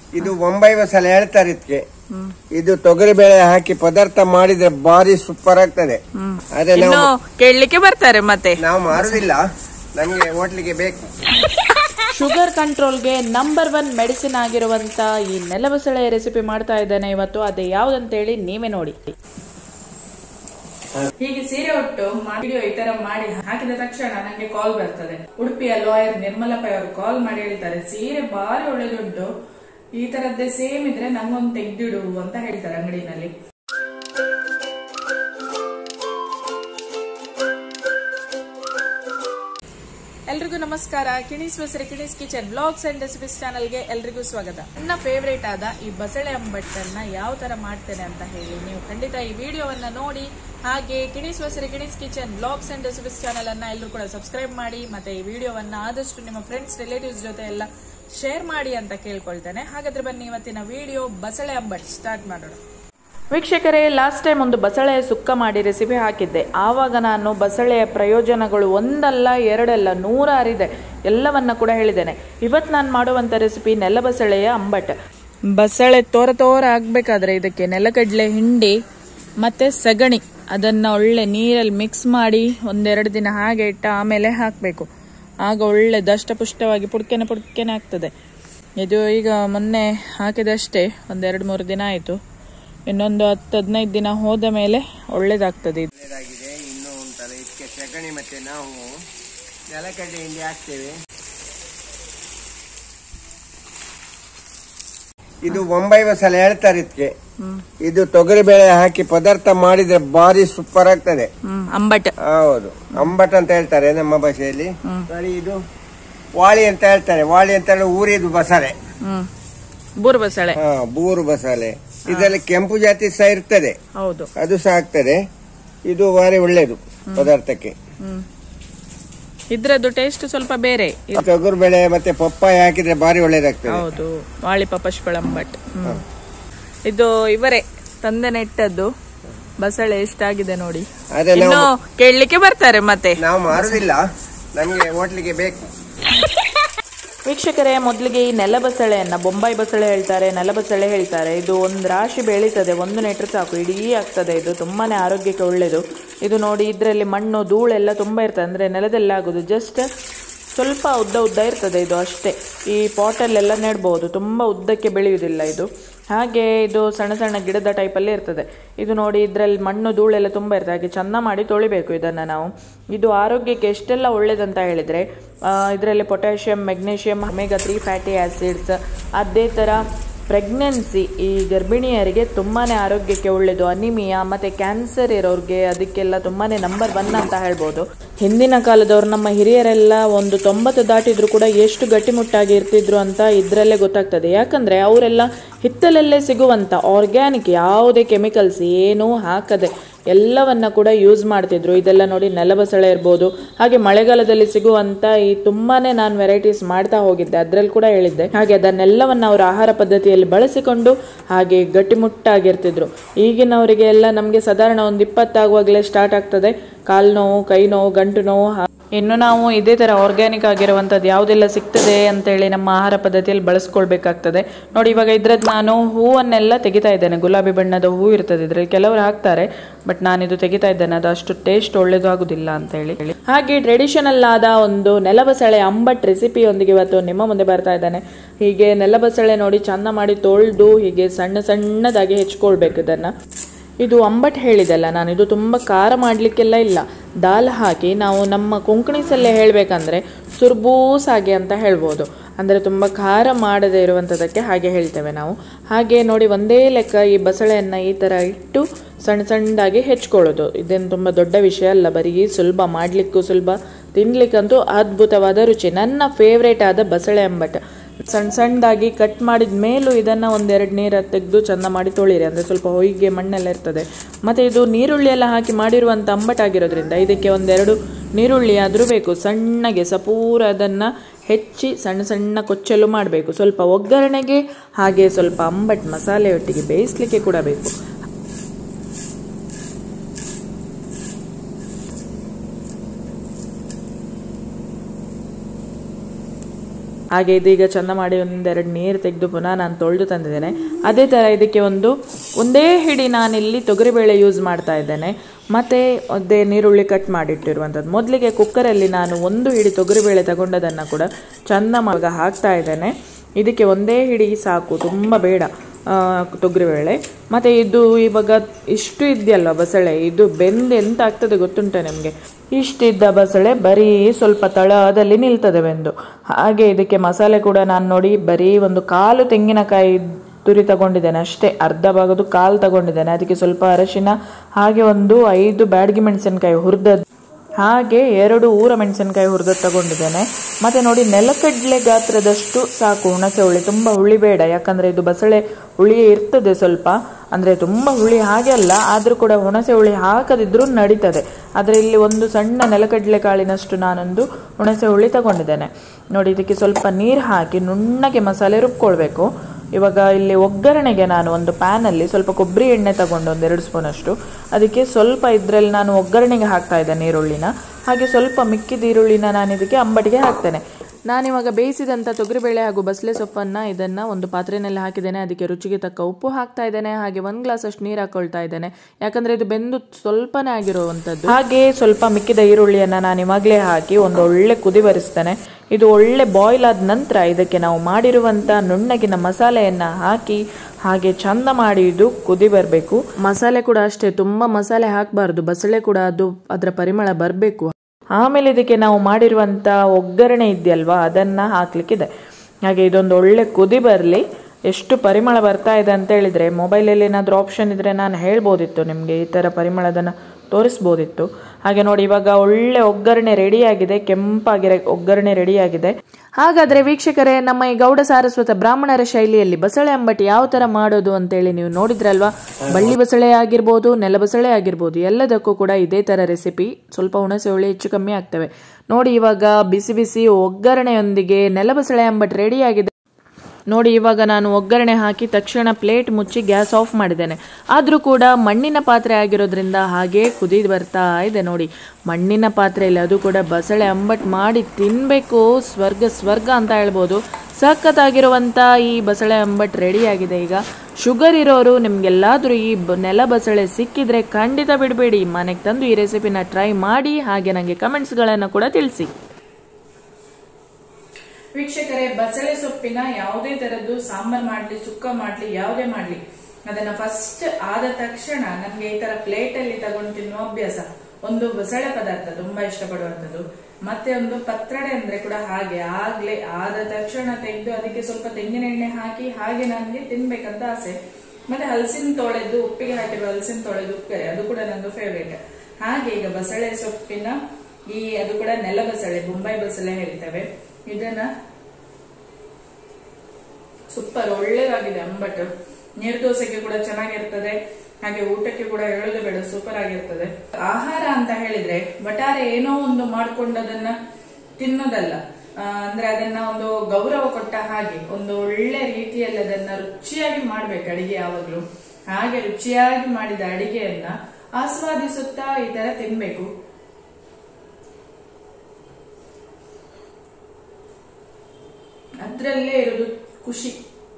ಇದು ಒಂಬೈ ಮಸಾಲೆ ಹೇಳ್ತಾರೆ ಇದಕ್ಕೆ ಇದು ತೊಗರಿ ಬೇಳೆ ಹಾಕಿ ಪದಾರ್ಥ ಮಾಡಿದ್ರೆ ಭಾರಿ ಸೂಪರ್ ಆಗ್ತದೆ ಅದೇ ಇನ್ನು ನಾವು ಕೇಳಲಿಕ್ಕೆ ಬರ್ತಾರೆ ಮತ್ತೆ ನಾವು ಮಾರುದಿಲ್ಲ ನಮ್ಗೆ ಹೋಟ್ಲಿಗೆ ಬೇಕು ಶುಗರ್ ಕಂಟ್ರೋಲ್ಗೆ ನಂಬರ್ ಒನ್ ಮೆಡಿಸಿನ್ ಆಗಿರುವಂತ ಈ ನೆಲಬಸಳೆ ರೆಸಿಪಿ ಮಾಡ್ತಾ ಇದ್ದೇನೆ ಇವತ್ತು ಅದೇ ಯಾವ್ದಂತೇಳಿ ನೀವೇ ನೋಡಿ ಹೀಗೆ ಸೀರೆ ಉಟ್ಟು ವಿಡಿಯೋ ಈ ತರ ಮಾಡಿ ಹಾಕಿದ ತಕ್ಷಣ ನಂಗೆ ಕಾಲ್ ಬರ್ತದೆ ಉಡುಪಿಯ ಲಾಯರ್ ನಿರ್ಮಲಾ ಪೈ ಅವರು ಕಾಲ್ ಮಾಡಿ ಹೇಳ್ತಾರೆ ಸೀರೆ ಬಾರಿ ಒಳ್ಳೇದುಂಟು ಈ ತರದ್ದೇ ಸೇಮ್ ಇದ್ರೆ ನಂಗೊಂದು ತೆಗ್ದಿಡು ಅಂತ ಹೇಳ್ತಾರೆ ಅಂಗಡಿನಲ್ಲಿ ಎಲ್ರಿಗೂ ನಮಸ್ಕಾರ Kinis Basare Kinis kitchen blogs and recipes ಚಾನಲ್ಗೆ ಎಲ್ರಿಗೂ ಸ್ವಾಗತ ನನ್ನ ಫೇವರೇಟ್ ಆದ ಈ ಬಸಳೆ ಅಂಬಟ್ಟನ್ನ ಯಾವ ತರ ಮಾಡ್ತೇನೆ ಅಂತ ಹೇಳಿ ನೀವು ಖಂಡಿತ ಈ ವಿಡಿಯೋವನ್ನ ನೋಡಿ ಹಾಗೆ Kinis Basare Kinis kitchen blogs and recipes channel ಅನ್ನ ಎಲ್ಲರೂ ಕೂಡ ಸಬ್ಸ್ಕ್ರೈಬ್ ಮಾಡಿ ಮತ್ತೆ ಈ ವಿಡಿಯೋವನ್ನ ಆದಷ್ಟು ನಿಮ್ಮ ಫ್ರೆಂಡ್ಸ್ ರಿಲೇಟಿವ್ಸ್ ಜೊತೆ ಎಲ್ಲ ಶೇರ್ ಮಾಡಿ ಅಂತ ಕೇಳ್ಕೊಳ್ತೇನೆ ಹಾಗಾದ್ರೆ ಬನ್ನಿ ಇವತ್ತಿನ ವಿಡಿಯೋ ಬಸಳೆ ಅಂಬಟ್ ಸ್ಟಾರ್ಟ್ ಮಾಡೋಣ ವೀಕ್ಷಕರೇ ಲಾಸ್ಟ್ ಟೈಮ್ ಒಂದು ಬಸಳೆ ಸುಕ್ಕ ಮಾಡಿ ರೆಸಿಪಿ ಹಾಕಿದ್ದೆ ಆವಾಗ ನಾನು ಬಸಳೆಯ ಪ್ರಯೋಜನಗಳು ಒಂದಲ್ಲ ಎರಡಲ್ಲ ನೂರಾರಿದೆ ಎಲ್ಲವನ್ನ ಕೂಡ ಹೇಳಿದ್ದೇನೆ ಇವತ್ತು ನಾನು ಮಾಡುವಂಥ ರೆಸಿಪಿ ನೆಲಬಸಳೆಯ ಅಂಬಟ್ ಬಸಳೆ ತೋರ ತೋರ ಆಗಬೇಕಾದ್ರೆ ಇದಕ್ಕೆ ನೆಲಗಡಲೆ ಹಿಂಡಿ ಮತ್ತೆ ಸಗಣಿ ಅದನ್ನ ಒಳ್ಳೆ ನೀರಲ್ಲಿ ಮಿಕ್ಸ್ ಮಾಡಿ ಒಂದೆರಡು ದಿನ ಹಾಗೆ ಇಟ್ಟು ಆಮೇಲೆ ಹಾಕಬೇಕು ಆಗ ಒಳ್ಳೆ ದಷ್ಟಪುಷ್ಟವಾಗಿ ಪುಡ್ಕೆನೆ ಪುಡ್ಕೆನೆ ಆಗ್ತದೆ ಇದು ಈಗ ಮೊನ್ನೆ ಹಾಕಿದಷ್ಟೇ ಒಂದೆರಡು ಮೂರು ದಿನ ಆಯಿತು ಇನ್ನೊಂದು ಹತ್ತು ಹದಿನೈದು ದಿನ ಹೋದ ಮೇಲೆ ಒಳ್ಳೇದಾಗ್ತದೆ ಇದು ಒಳ್ಳೆದಾಗಿದೆ ಇನ್ನೂ ಉಂಟಲ್ಲ ಇದಕ್ಕೆ ಸಗಣಿ ಮತ್ತೆ ನಾವು ನೆಲಗಡ್ಡೆ ಹಿಂಡಿ ಹಾಕ್ತೇವೆ ಇದು ಒಂಬೈ ಮಸಾಲೆ ಹೇಳ್ತಾರೆ ಇದಕ್ಕೆ ಇದು ತೊಗರಿ ಬೇಳೆ ಹಾಕಿ ಪದಾರ್ಥ ಮಾಡಿದ್ರೆ ಭಾರಿ ಸೂಪರ್ ಆಗ್ತದೆ ಹ್ಮ್ ಅಂಬಟ್ ಹೌದು ಅಂಬಟ್ ಅಂತ ಹೇಳ್ತಾರೆ ನಮ್ಮ ಭಾಷೆಯಲ್ಲಿ ನೋಡಿ ಇದು ವಾಳಿ ಅಂತ ಹೇಳ್ತಾರೆ ವಾಳಿ ಅಂತ ಹೇಳಿ ಊರಿದು ಬಸಳೆ ಹ್ಮ್ ಬೂರು ಬಸಳೆ ಹಾ ಬೂರು ಬಸಳೆ ಇದರಲ್ಲಿ ಕೆಂಪು ಜಾತಿ ಸಹ ಇರ್ತದೆ ಹೌದು ಅದು ಸಹ ಆಗ್ತದೆ ಇದು ಭಾರಿ ಒಳ್ಳೇದು ಪದಾರ್ಥಕ್ಕೆ ಹ್ಮ್ ಇದ್ರದ್ದು ಟೇಸ್ಟ್ ಸ್ವಲ್ಪ ಬೇರೆ ಇದು- ತೊಗರು ಬೇಳೆ ಮತ್ತೆ ಪಪ್ಪಾಯ ಹಾಕಿದ್ರೆ ಭಾರಿ ಒಳ್ಳೇದಾಗ್ತದೆ ಹೌದು ವಾಳಿಪ ಪಶ್ಪಳ ಅಂಬಟ್ ಹ್ಮ್ ಇದು ಇವರೇ ತಂದೆ ನೆಟ್ಟದ್ದು ಬಸಳೆ ಎಷ್ಟಾಗಿದೆ ನೋಡಿ ಅದೇ ನಾವು ಇನ್ನು ಕೇಳಲಿಕ್ಕೆ ಬರ್ತಾರೆ ಮತ್ತೆ ನಾವು ಮಾರುದಿಲ್ಲ ನಮ್ಗೆ ಹೋಟ್ಲಿಗೆ ಬೇಕು ವೀಕ್ಷಕರೇ ಮೊದಲಿಗೆ ಈ ನೆಲಬಸಳೆಯನ್ನ ಬೊಂಬಾಯಿ ಬಸಳೆ ಹೇಳ್ತಾರೆ ನೆಲಬಸಳೆ ಹೇಳ್ತಾರೆ ಇದು ಒಂದು ರಾಶಿ ಬೆಳೀತದೆ ಒಂದು ನೆಟ್ರ್ ಸಾಕು ಇಡೀ ಆಗ್ತದೆ ಇದು ತುಂಬಾನೇ ಆರೋಗ್ಯಕ್ಕೆ ಒಳ್ಳೆಯದು ಇದು ನೋಡಿ ಇದರಲ್ಲಿ ಮಣ್ಣು ಧೂಳೆಲ್ಲ ತುಂಬ ಇರ್ತದೆ ಅಂದರೆ ನೆಲದಲ್ಲಿ ಆಗೋದು ಜಸ್ಟ್ ಸ್ವಲ್ಪ ಉದ್ದ ಉದ್ದ ಇರ್ತದೆ ಇದು ಅಷ್ಟೇ ಈ ಪಾಟಲ್ಲೆಲ್ಲ ನೆಡ್ಬೋದು ತುಂಬ ಉದ್ದಕ್ಕೆ ಬೆಳೆಯುವುದಿಲ್ಲ ಇದು ಹಾಗೆ ಇದು ಸಣ್ಣ ಸಣ್ಣ ಗಿಡದ ಟೈಪಲ್ಲೇ ಇರ್ತದೆ ಇದು ನೋಡಿ ಇದರಲ್ಲಿ ಮಣ್ಣು ಧೂಳೆಲ್ಲ ತುಂಬ ಇರ್ತದೆ ಹಾಗೆ ಚೆಂದ ಮಾಡಿ ತೊಳಿಬೇಕು ಇದನ್ನು ನಾವು ಇದು ಆರೋಗ್ಯಕ್ಕೆ ಎಷ್ಟೆಲ್ಲ ಒಳ್ಳೇದಂತ ಹೇಳಿದರೆ ಇದರಲ್ಲಿ potassium magnesium omega three fatty acids ಅದೇ ಥರ ಪ್ರೆಗ್ನೆನ್ಸಿ ಈ ಗರ್ಭಿಣಿಯರಿಗೆ ತುಂಬಾ ಆರೋಗ್ಯಕ್ಕೆ ಒಳ್ಳೆಯದು ಅನಿಮಿಯಾ ಮತ್ತು ಕ್ಯಾನ್ಸರ್ ಇರೋರಿಗೆ ಅದಕ್ಕೆಲ್ಲ ತುಂಬಾ ನಂಬರ್ ಒನ್ ಅಂತ ಹೇಳ್ಬೋದು ಹಿಂದಿನ ಕಾಲದವ್ರು ನಮ್ಮ ಹಿರಿಯರೆಲ್ಲ ಒಂದು ತೊಂಬತ್ತು ದಾಟಿದ್ರು ಕೂಡ ಎಷ್ಟು ಗಟ್ಟಿಮುಟ್ಟಾಗಿ ಇರ್ತಿದ್ರು ಅಂತ ಇದರಲ್ಲೇ ಗೊತ್ತಾಗ್ತದೆ ಯಾಕಂದರೆ ಅವರೆಲ್ಲ ಹಿತ್ತಲಲ್ಲೇ ಸಿಗುವಂಥ ಆರ್ಗ್ಯಾನಿಕ್ ಯಾವುದೇ ಕೆಮಿಕಲ್ಸ್ ಏನೂ ಹಾಕದೆ ಎಲ್ಲವನ್ನ ಕೂಡ ಯೂಸ್ ಮಾಡ್ತಿದ್ರು ಇದೆಲ್ಲ ನೋಡಿ ನೆಲಬಸಳೆ ಇರ್ಬೋದು ಹಾಗೆ ಮಳೆಗಾಲದಲ್ಲಿ ಸಿಗುವಂತ ಈ ತುಂಬಾನೇ ನಾನು ವೆರೈಟೀಸ್ ಮಾಡ್ತಾ ಹೋಗಿದ್ದೆ ಅದ್ರಲ್ಲಿ ಕೂಡ ಹೇಳಿದ್ದೆ ಹಾಗೆ ಅದನ್ನೆಲ್ಲವನ್ನ ಅವರ ಆಹಾರ ಪದ್ಧತಿಯಲ್ಲಿ ಬಳಸಿಕೊಂಡು ಹಾಗೆ ಗಟ್ಟಿಮುಟ್ಟಾಗಿರ್ತಿದ್ರು ಈಗಿನವರಿಗೆ ಎಲ್ಲ ನಮಗೆ ಸಾಧಾರಣ ಒಂದು ಇಪ್ಪತ್ತಾಗುವಾಗಲೇ ಸ್ಟಾರ್ಟ್ ಆಗ್ತದೆ ಕಾಲು ನೋವು ಕೈ ನೋವು ಗಂಟು ನೋವು ಹಾ- ಇನ್ನು ನಾವು ಇದೇ ಥರ ಆರ್ಗ್ಯಾನಿಕ್ ಆಗಿರುವಂಥದ್ದು ಯಾವುದೆಲ್ಲ ಸಿಗ್ತದೆ ಅಂತೇಳಿ ನಮ್ಮ ಆಹಾರ ಪದ್ಧತಿಯಲ್ಲಿ ಬಳಸ್ಕೊಳ್ಬೇಕಾಗ್ತದೆ ನೋಡಿ ಇವಾಗ ಇದ್ರದ್ದು ನಾನು ಹೂವನ್ನೆಲ್ಲ ತೆಗಿತಾ ಇದ್ದೇನೆ ಗುಲಾಬಿ ಬಣ್ಣದ ಹೂ ಇರ್ತದೆ ಇದ್ರಲ್ಲಿ ಕೆಲವರು ಹಾಕ್ತಾರೆ ಬಟ್ ನಾನಿದು ತೆಗಿತಾ ಇದ್ದೇನೆ ಅದು ಅಷ್ಟು ಟೇಸ್ಟ್ ಒಳ್ಳೇದು ಆಗುದಿಲ್ಲ ಅಂತ ಹೇಳಿ ಹಾಗೆ ಟ್ರೆಡಿಷನಲ್ ಆದ ಒಂದು ನೆಲಬಸಳೆ ಅಂಬಟ್ ರೆಸಿಪಿಯೊಂದಿಗೆ ಇವತ್ತು ನಿಮ್ಮ ಮುಂದೆ ಬರ್ತಾ ಇದ್ದಾನೆ ಹೀಗೆ ನೆಲಬಸಳೆ ನೋಡಿ ಚಂದ ಮಾಡಿ ತೊಳೆದು ಹೀಗೆ ಸಣ್ಣ ಸಣ್ಣದಾಗಿ ಹೆಚ್ಕೊಳ್ಬೇಕು ಇದನ್ನು ಇದು ಅಂಬಟ್ ಹೇಳಿದೆಲ್ಲ ನಾನು ಇದು ತುಂಬ ಖಾರ ಮಾಡಲಿಕ್ಕೆಲ್ಲ ಇಲ್ಲ ದಾಲ್ ಹಾಕಿ ನಾವು ನಮ್ಮ ಕೊಂಕಣಿಸಲ್ಲೇ ಹೇಳಬೇಕಂದ್ರೆ ಸುರ್ಬೂಸಾಗೆ ಅಂತ ಹೇಳ್ಬೋದು ಅಂದರೆ ತುಂಬ ಖಾರ ಮಾಡದೇ ಇರುವಂಥದ್ದಕ್ಕೆ ಹಾಗೆ ಹೇಳ್ತೇವೆ ನಾವು ಹಾಗೆ ನೋಡಿ ಒಂದೇ ಲೆಕ್ಕ ಈ ಬಸಳೆಯನ್ನು ಈ ಥರ ಇಟ್ಟು ಸಣ್ಣ ಸಣ್ಣದಾಗಿ ಹೆಚ್ಕೊಳ್ಳೋದು ಇದೇನು ತುಂಬ ದೊಡ್ಡ ವಿಷಯ ಅಲ್ಲ ಬರೀ ಸುಲಭ ಮಾಡಲಿಕ್ಕೂ ಸುಲಭ ತಿನ್ಲಿಕ್ಕಂತೂ ಅದ್ಭುತವಾದ ರುಚಿ ನನ್ನ ಫೇವ್ರೇಟ್ ಆದ ಬಸಳೆ ಅಂಬಟ್ ಸಣ್ಣ ಸಣ್ಣದಾಗಿ ಕಟ್ ಮಾಡಿದ ಮೇಲೂ ಇದನ್ನು ಒಂದೆರಡು ನೀರು ತೆಗೆದು ಚಂದ ಮಾಡಿ ತೊಳಿರಿ ಅಂದರೆ ಸ್ವಲ್ಪ ಹೊಯ್ಗೆ ಮಣ್ಣೆಲ್ಲ ಇರ್ತದೆ ಮತ್ತು ಇದು ನೀರುಳ್ಳಿ ಎಲ್ಲ ಹಾಕಿ ಮಾಡಿರುವಂಥ ಅಂಬಟಾಗಿರೋದ್ರಿಂದ ಇದಕ್ಕೆ ಒಂದೆರಡು ನೀರುಳ್ಳಿ ಆದರೂ ಬೇಕು ಸಣ್ಣಗೆ ಸಪೂರ ಅದನ್ನು ಹೆಚ್ಚಿ ಸಣ್ಣ ಸಣ್ಣ ಕೊಚ್ಚಲು ಮಾಡಬೇಕು ಸ್ವಲ್ಪ ಒಗ್ಗರಣೆಗೆ ಹಾಗೆ ಸ್ವಲ್ಪ ಅಂಬಟ್ ಮಸಾಲೆಯೊಟ್ಟಿಗೆ ಬೇಯಿಸಲಿಕ್ಕೆ ಕೂಡ ಬೇಕು ಹಾಗೆ ಇದೀಗ ಚಂದ ಮಾಡಿ ಒಂದೆರಡು ನೀರು ತೆಗೆದು ಪುನಃ ನಾನು ತೊಳೆದು ತಂದಿದ್ದೇನೆ ಅದೇ ಥರ ಇದಕ್ಕೆ ಒಂದು ಒಂದೇ ಹಿಡಿ ನಾನಿಲ್ಲಿ ತೊಗರಿಬೇಳೆ ಯೂಸ್ ಮಾಡ್ತಾ ಇದ್ದೇನೆ ಮತ್ತು ಅದೇ ನೀರುಳ್ಳಿ ಕಟ್ ಮಾಡಿಟ್ಟಿರುವಂಥದ್ದು ಮೊದಲಿಗೆ ಕುಕ್ಕರಲ್ಲಿ ನಾನು ಒಂದು ಹಿಡಿ ತೊಗರಿಬೇಳೆ ತಗೊಂಡದನ್ನು ಕೂಡ ಚಂದ ಮಗ ಹಾಕ್ತಾ ಇದ್ದೇನೆ ಇದಕ್ಕೆ ಒಂದೇ ಹಿಡಿ ಸಾಕು ತುಂಬ ಬೇಡ ಆ, ತೊಗರಿಬೇಳೆ ಮತ್ತು ಇದು ಇವಾಗ ಇಷ್ಟು ಇದೆಯಲ್ಲ ಬಸಳೆ ಇದು ಬೆಂದು ಎಂತ ಆಗ್ತದೆ ಗೊತ್ತುಂಟ ನಿಮಗೆ ಇಷ್ಟಿದ್ದ ಬಸಳೆ ಬರೀ ಸ್ವಲ್ಪ ತಳದಲ್ಲಿ ನಿಲ್ತದೆ ಬೆಂದು ಹಾಗೆ ಇದಕ್ಕೆ ಮಸಾಲೆ ಕೂಡ ನಾನು ನೋಡಿ ಬರೀ ಒಂದು ಕಾಲು ತೆಂಗಿನಕಾಯಿ ತುರಿ ತಗೊಂಡಿದ್ದೇನೆ ಅಷ್ಟೇ ಅರ್ಧ ಭಾಗದ್ದು ಕಾಲು ತಗೊಂಡಿದ್ದೇನೆ ಅದಕ್ಕೆ ಸ್ವಲ್ಪ ಅರಶಿನ ಹಾಗೆ ಒಂದು ಐದು ಬ್ಯಾಡಗಿ ಮೆಣಸಿನಕಾಯಿ ಹುರಿದದ್ದು ಹಾಗೆ ಎರಡು ಊರ ಮೆಣಸಿನಕಾಯಿ ಹುರಿದ ತಗೊಂಡಿದ್ದೇನೆ ಮತ್ತೆ ನೋಡಿ ನೆಲಕಡಲೆ ಗಾತ್ರದಷ್ಟು ಸಾಕು ಹುಣಸೆ ಹುಳಿ ತುಂಬ ಹುಳಿ ಬೇಡ ಯಾಕಂದ್ರೆ ಇದು ಬಸಳೆ ಹುಳಿ ಇರ್ತದೆ ಸ್ವಲ್ಪ ಅಂದ್ರೆ ತುಂಬ ಹುಳಿ ಹಾಗೆ ಅಲ್ಲ ಆದ್ರೂ ಕೂಡ ಹುಣಸೆ ಹುಳಿ ಹಾಕದಿದ್ರೂ ನಡೀತದೆ ಆದರೆ ಇಲ್ಲಿ ಒಂದು ಸಣ್ಣ ನೆಲಕಡಲೆ ಕಾಳಿನಷ್ಟು ನಾನೊಂದು ಹುಣಸೆ ಹುಳಿ ತಗೊಂಡಿದ್ದೇನೆ ನೋಡಿ ಇದಕ್ಕೆ ಸ್ವಲ್ಪ ನೀರು ಹಾಕಿ ನುಣ್ಣಗೆ ಮಸಾಲೆ ರುಬ್ಕೊಳ್ಬೇಕು ಇವಾಗ ಇಲ್ಲಿ ಒಗ್ಗರಣೆಗೆ ನಾನು ಒಂದು ಪ್ಯಾನಲ್ಲಿ ಸ್ವಲ್ಪ ಕೊಬ್ಬರಿ ಎಣ್ಣೆ ತಗೊಂಡು ಒಂದು ಎರಡು ಸ್ಪೂನ್ ಅಷ್ಟು ಅದಕ್ಕೆ ಸ್ವಲ್ಪ ಇದರಲ್ಲಿ ನಾನು ಒಗ್ಗರಣೆಗೆ ಹಾಕ್ತಾ ಇದ್ದೇನೆ ಈರುಳ್ಳಿನ ಹಾಗೆ ಸ್ವಲ್ಪ ಮಿಕ್ಕಿದ ಈರುಳ್ಳಿನ ನಾನು ಇದಕ್ಕೆ ಅಂಬಟಿಗೆ ಹಾಕ್ತೇನೆ ನಾನಿವಾಗ ಬೇಯಿಸಿದಂಥ ತೊಗರಿಬೇಳೆ ಹಾಗೂ ಬಸಳೆ ಸೊಪ್ಪನ್ನು ಇದನ್ನು ಒಂದು ಪಾತ್ರೆಯಲ್ಲಿ ಹಾಕಿದ್ದೇನೆ ಅದಕ್ಕೆ ರುಚಿಗೆ ತಕ್ಕ ಉಪ್ಪು ಹಾಕ್ತಾ ಇದ್ದೇನೆ ಹಾಗೆ ಒಂದು ಗ್ಲಾಸ್ ಅಷ್ಟು ನೀರು ಹಾಕೊಳ್ತಾ ಇದ್ದೇನೆ ಯಾಕಂದರೆ ಇದು ಬೆಂದು ಸ್ವಲ್ಪನೇ ಆಗಿರುವಂಥದ್ದು ಹಾಗೆ ಸ್ವಲ್ಪ ಮಿಕ್ಕಿದ ಈರುಳ್ಳಿಯನ್ನು ನಾನು ಇವಾಗಲೇ ಹಾಕಿ ಒಂದು ಒಳ್ಳೆ ಕುದಿ ಬರಿಸ್ತೇನೆ ಇದು ಒಳ್ಳೆ ಬಾಯ್ಲ್ ಆದ ನಂತರ ಇದಕ್ಕೆ ನಾವು ಮಾಡಿರುವಂಥ ನುಣ್ಣಗಿನ ಮಸಾಲೆಯನ್ನು ಹಾಕಿ ಹಾಗೆ ಚಂದ ಮಾಡಿ ಇದು ಕುದಿ ಬರಬೇಕು ಮಸಾಲೆ ಕೂಡ ಅಷ್ಟೇ ತುಂಬ ಮಸಾಲೆ ಹಾಕಬಾರ್ದು ಬಸಳೆ ಕೂಡ ಅದು ಅದರ ಪರಿಮಳ ಬರಬೇಕು ಆಮೇಲೆ ಇದಕ್ಕೆ ನಾವು ಮಾಡಿರುವಂಥ ಒಗ್ಗರಣೆ ಇದೆಯಲ್ವಾ ಅದನ್ನು ಹಾಕ್ಲಿಕ್ಕಿದೆ ಹಾಗೆ ಇದೊಂದು ಒಳ್ಳೆ ಕುದಿ ಬರಲಿ ಎಷ್ಟು ಪರಿಮಳ ಬರ್ತಾ ಇದೆ ಅಂತ ಹೇಳಿದರೆ ಮೊಬೈಲಲ್ಲಿ ಏನಾದರೂ ಆಪ್ಷನ್ ಇದ್ದರೆ ನಾನು ಹೇಳ್ಬೋದಿತ್ತು ನಿಮಗೆ ಈ ಥರ ಪರಿಮಳದನ್ನು ತೋರಿಸ್ಬೋದಿತ್ತು ಹಾಗೆ ನೋಡಿ ಇವಾಗ ಒಳ್ಳೆ ಒಗ್ಗರಣೆ ರೆಡಿಯಾಗಿದೆ ಕೆಂಪಾಗಿರೋ ಒಗ್ಗರಣೆ ರೆಡಿಯಾಗಿದೆ ಹಾಗಾದರೆ ವೀಕ್ಷಕರೇ ನಮ್ಮ ಈ ಗೌಡ ಸಾರಸ್ವತ ಬ್ರಾಹ್ಮಣರ ಶೈಲಿಯಲ್ಲಿ ಬಸಳೆ ಅಂಬಟಿ ಯಾವ ಥರ ಮಾಡೋದು ಅಂತೇಳಿ ನೀವು ನೋಡಿದ್ರಲ್ವಾ ಬಳ್ಳಿ ಬಸಳೆ ಆಗಿರ್ಬೋದು ನೆಲಬಸಳೆ ಆಗಿರ್ಬೋದು ಎಲ್ಲದಕ್ಕೂ ಕೂಡ ಇದೇ ಥರ ರೆಸಿಪಿ ಸ್ವಲ್ಪ ಹುಣಸೆ ಹುಳಿ ಹೆಚ್ಚು ಕಮ್ಮಿ ಆಗ್ತವೆ ನೋಡಿ ಇವಾಗ ಬಿಸಿ ಬಿಸಿ ಒಗ್ಗರಣೆಯೊಂದಿಗೆ ನೆಲಬಸಳೆ ಅಂಬಟ್ ರೆಡಿಯಾಗಿದೆ ನೋಡಿ ಇವಾಗ ನಾನು ಒಗ್ಗರಣೆ ಹಾಕಿ ತಕ್ಷಣ ಪ್ಲೇಟ್ ಮುಚ್ಚಿ ಗ್ಯಾಸ್ ಆಫ್ ಮಾಡಿದ್ದೇನೆ ಆದರೂ ಕೂಡ ಮಣ್ಣಿನ ಪಾತ್ರೆ ಆಗಿರೋದ್ರಿಂದ ಹಾಗೇ ಕುದಿ ಬರ್ತಾ ಇದೆ ನೋಡಿ ಮಣ್ಣಿನ ಪಾತ್ರೆಯಲ್ಲಿ ಅದು ಕೂಡ ಬಸಳೆ ಅಂಬಟ್ ಮಾಡಿ ತಿನ್ನಬೇಕು ಸ್ವರ್ಗ ಸ್ವರ್ಗ ಅಂತ ಹೇಳ್ಬೋದು ಸಖತ್ತಾಗಿರುವಂಥ ಈ ಬಸಳೆ ಅಂಬಟ್ ರೆಡಿಯಾಗಿದೆ ಈಗ ಶುಗರ್ ಇರೋರು ನಿಮಗೆಲ್ಲಾದರೂ ಈ ಬ- ನೆಲ ಬಸಳೆ ಸಿಕ್ಕಿದ್ರೆ ಖಂಡಿತ ಬಿಡಬೇಡಿ ಮನೆಗೆ ತಂದು ಈ ರೆಸಿಪಿನ ಟ್ರೈ ಮಾಡಿ ಹಾಗೆ ನನಗೆ ಕಮೆಂಟ್ಸ್ಗಳನ್ನು ಕೂಡ ತಿಳಿಸಿ ವೀಕ್ಷಕರೇ ಬಸಳೆ ಸೊಪ್ಪಿನ ಯಾವುದೇ ತರದ್ದು ಸಾಂಬಾರ್ ಮಾಡ್ಲಿ ಸುಕ್ಕ ಮಾಡ್ಲಿ ಯಾವುದೇ ಮಾಡ್ಲಿ ಅದನ್ನ ಫಸ್ಟ್ ಆದ ತಕ್ಷಣ ನಮ್ಗೆ ಈ ತರ ಪ್ಲೇಟ್ ಅಲ್ಲಿ ತಗೊಂಡು ತಿನ್ನುವ ಅಭ್ಯಾಸ ಒಂದು ಬಸಳೆ ಪದಾರ್ಥ ತುಂಬಾ ಇಷ್ಟಪಡುವಂತದ್ದು ಮತ್ತೆ ಒಂದು ಪತ್ರಡೆ ಅಂದ್ರೆ ಕೂಡ ಹಾಗೆ ಆಗ್ಲೇ ಆದ ತಕ್ಷಣ ತೆಗೆದು ಅದಕ್ಕೆ ಸ್ವಲ್ಪ ತೆಂಗಿನ ಎಣ್ಣೆ ಹಾಕಿ ಹಾಗೆ ನನಗೆ ತಿನ್ಬೇಕಂತ ಆಸೆ ಮತ್ತೆ ಹಲಸಿನ ತೊಳೆದು ಉಪ್ಪಿಗೆ ಹಾಕಿರುವ ಹಲಸಿನ ತೊಳೆದು ಉಪ್ಪಿಗೆ ಅದು ಕೂಡ ನಂದು ಫೇವ್ರೇಟ್ ಹಾಗೆ ಈಗ ಬಸಳೆ ಸೊಪ್ಪಿನ ಈ ಅದು ಕೂಡ ನೆಲ ಬಸಳೆ ಬೊಂಬೈ ಬಸಳೆ ಹೇಳ್ತೇವೆ ಇದನ್ನ ಸೂಪರ್ ಒಳ್ಳೇದಾಗಿದೆ ಅಂಬಟ್ ನೀರು ದೋಸೆಗೆ ಕೂಡ ಚೆನ್ನಾಗಿರ್ತದೆ ಹಾಗೆ ಊಟಕ್ಕೆ ಕೂಡ ಹೇಳೋದು ಬೇಡ ಸೂಪರ್ ಆಗಿರ್ತದೆ ಆಹಾರ ಅಂತ ಹೇಳಿದ್ರೆ ಒಟ್ಟಾರೆ ಏನೋ ಒಂದು ಮಾಡ್ಕೊಂಡದನ್ನ ತಿನ್ನೋದಲ್ಲ ಆ, ಅಂದ್ರೆ ಅದನ್ನ ಒಂದು ಗೌರವ ಕೊಟ್ಟ ಹಾಗೆ ಒಂದು ಒಳ್ಳೆ ರೀತಿಯಲ್ಲಿ ಅದನ್ನ ರುಚಿಯಾಗಿ ಮಾಡ್ಬೇಕು ಅಡಿಗೆ ಯಾವಾಗ್ಲೂ ಹಾಗೆ ರುಚಿಯಾಗಿ ಮಾಡಿದ ಅಡಿಗೆಯನ್ನ ಆಸ್ವಾದಿಸುತ್ತಾ ಈ ತರ ತಿನ್ಬೇಕು ಅದ್ರಲ್ಲೇ ಇರೋದು ಖುಷಿ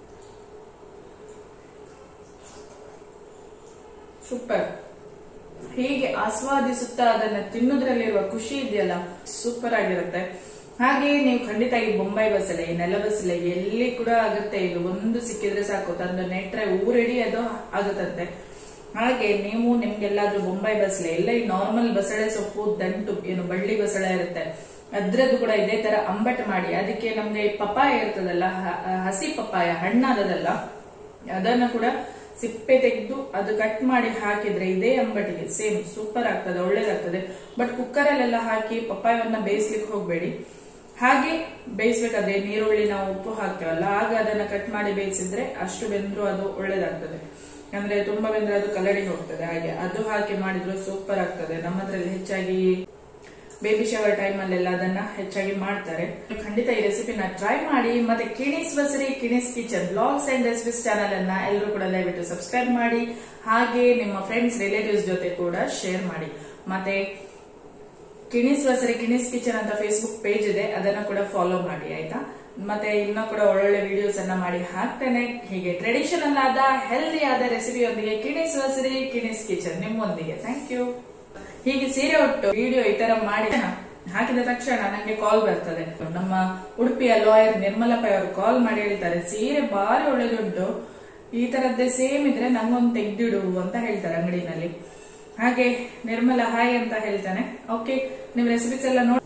ಸೂಪರ್ ಹೀಗೆ ಆಸ್ವಾದಿಸುತ್ತಾ ಅದನ್ನ ತಿನ್ನೋದ್ರಲ್ಲಿರುವ ಖುಷಿ ಇದೆಯಲ್ಲ ಸೂಪರ್ ಆಗಿರುತ್ತೆ ಹಾಗೆ ನೀವು ಖಂಡಿತ ಈ ಬೊಂಬೈ ಬಸಳೆ ಈ ನೆಲ ಬಸಳೆ ಎಲ್ಲಿ ಕೂಡ ಆಗುತ್ತೆ ಇದು ಒಂದು ಸಿಕ್ಕಿದ್ರೆ ಸಾಕು ತಂದು ನೆಟ್ರೆ ಊರಿಡಿ ಅದು ಆಗುತ್ತಂತೆ ಹಾಗೆ ನೀವು ನಿಮ್ಗೆಲ್ಲಾದ್ರೂ ಬೊಂಬೈ ಬಸಳೆ ಎಲ್ಲ ಈ ನಾರ್ಮಲ್ ಬಸಳೆ ಸೊಪ್ಪು ದಂಟು ಏನು ಬಳ್ಳಿ ಬಸಳೆ ಇರುತ್ತೆ ಅದ್ರದ್ದು ಕೂಡ ಇದೇ ತರ ಅಂಬಟ್ ಮಾಡಿ ಅದಕ್ಕೆ ನಮ್ಗೆ ಈ ಪಪಾಯ ಇರ್ತದಲ್ಲ ಹ- ಹಸಿ ಪಪಾಯ ಹಣ್ಣಾದದಲ್ಲ ಅದನ್ನ ಕೂಡ ಸಿಪ್ಪೆ ತೆಗೆದು ಅದು ಕಟ್ ಮಾಡಿ ಹಾಕಿದ್ರೆ ಇದೇ ಅಂಬಟಿಗೆ ಸೇಮ್ ಸೂಪರ್ ಆಗ್ತದೆ ಒಳ್ಳೇದಾಗ್ತದೆ ಬಟ್ ಕುಕ್ಕರ್ ಅಲ್ಲೆಲ್ಲ ಹಾಕಿ ಪಪ್ಪಾಯವನ್ನ ಬೇಯಿಸ್ಲಿಕ್ಕೆ ಹೋಗ್ಬೇಡಿ ಹಾಗೆ ಬೇಯಿಸ್ಬೇಕಾದ್ರೆ ನೀರುಳ್ಳಿ ನಾವು ಉಪ್ಪು ಹಾಕ್ತೇವಲ್ಲ ಆಗ ಅದನ್ನ ಕಟ್ ಮಾಡಿ ಬೇಯಿಸಿದ್ರೆ ಅಷ್ಟು ಬೆಂದ್ರು ಅದು ಒಳ್ಳೇದಾಗ್ತದೆ ಅಂದ್ರೆ ತುಂಬಾ ಬೆಂದ್ರೆ ಅದು ಕಲಡಿ ಹೋಗ್ತದೆ ಹಾಗೆ ಅದು ಹಾಕಿ ಮಾಡಿದ್ರು ಸೂಪರ್ ಆಗ್ತದೆ ನಮ್ಮದ್ರಲ್ಲಿ ಹೆಚ್ಚಾಗಿ ಬೇಬಿ ಶವರ್ ಟೈಮ್ ಅಲ್ಲೆಲ್ಲ ಅದನ್ನ ಹೆಚ್ಚಾಗಿ ಮಾಡ್ತಾರೆ ಖಂಡಿತ ಈ ರೆಸಿಪಿನ ಟ್ರೈ ಮಾಡಿ ಮತ್ತೆ ಕಿಣಿಸ್ ಬಸರಿ Kini's kitchen blogs and recipes channel ಅನ್ನ ಎಲ್ಲರೂ ಕೂಡ ದಯವಿಟ್ಟು ಸಬ್ಸ್ಕ್ರೈಬ್ ಮಾಡಿ ಹಾಗೆ ನಿಮ್ಮ ಫ್ರೆಂಡ್ಸ್ ರಿಲೇಟಿವ್ಸ್ ಜೊತೆ ಕೂಡ ಶೇರ್ ಮಾಡಿ ಮತ್ತೆ ಕಿಣಿಸ್ ಬಸರಿ ಕಿಣಿಸ್ ಕಿಚನ್ ಅಂತ ಫೇಸ್ಬುಕ್ ಪೇಜ್ ಇದೆ ಅದನ್ನ ಕೂಡ ಫಾಲೋ ಮಾಡಿ ಆಯ್ತಾ ಮತ್ತೆ ಇನ್ನೂ ಕೂಡ ಒಳ್ಳೊಳ್ಳೆ ವಿಡಿಯೋಸ್ ಅನ್ನ ಮಾಡಿ ಹಾಕ್ತೇನೆ ಹೀಗೆ ಟ್ರೆಡಿಷನಲ್ ಆದ ಹೆಲ್ದಿ ಆದ ರೆಸಿಪಿಯೊಂದಿಗೆ ಕಿಣಿಸ್ ವಸರಿ ಕಿಣಿಸ್ ಕಿಚನ್ ನಿಮ್ಮೊಂದಿಗೆ ಥ್ಯಾಂಕ್ ಯು ಹೀಗೆ ಸೀರೆ ಉಟ್ಟು ವಿಡಿಯೋ ಈ ತರ ಮಾಡಿ ಹಾಕಿದ ತಕ್ಷಣ ನನಗೆ ಕಾಲ್ ಬರ್ತದೆ ನಮ್ಮ ಉಡುಪಿಯ ಲಾಯರ್ ನಿರ್ಮಲಾ ಪೈ ಅವರು ಕಾಲ್ ಮಾಡಿ ಹೇಳ್ತಾರೆ ಸೀರೆ ಬಾರಿ ಒಳ್ಳೆದುಂಟು ಈ ತರದ್ದೇ ಸೇಮ್ ಇದ್ರೆ ನಂಗೊಂದು ತೆಗ್ದಿಡು ಅಂತ ಹೇಳ್ತಾರೆ ಅಂಗಡಿನಲ್ಲಿ ಹಾಗೆ ನಿರ್ಮಲಾ ಹಾಯ್ ಅಂತ ಹೇಳ್ತಾನೆ ಓಕೆ ನಿಮ್ ರೆಸಿಪೀಸ್ ಎಲ್ಲ ನೋಡಿ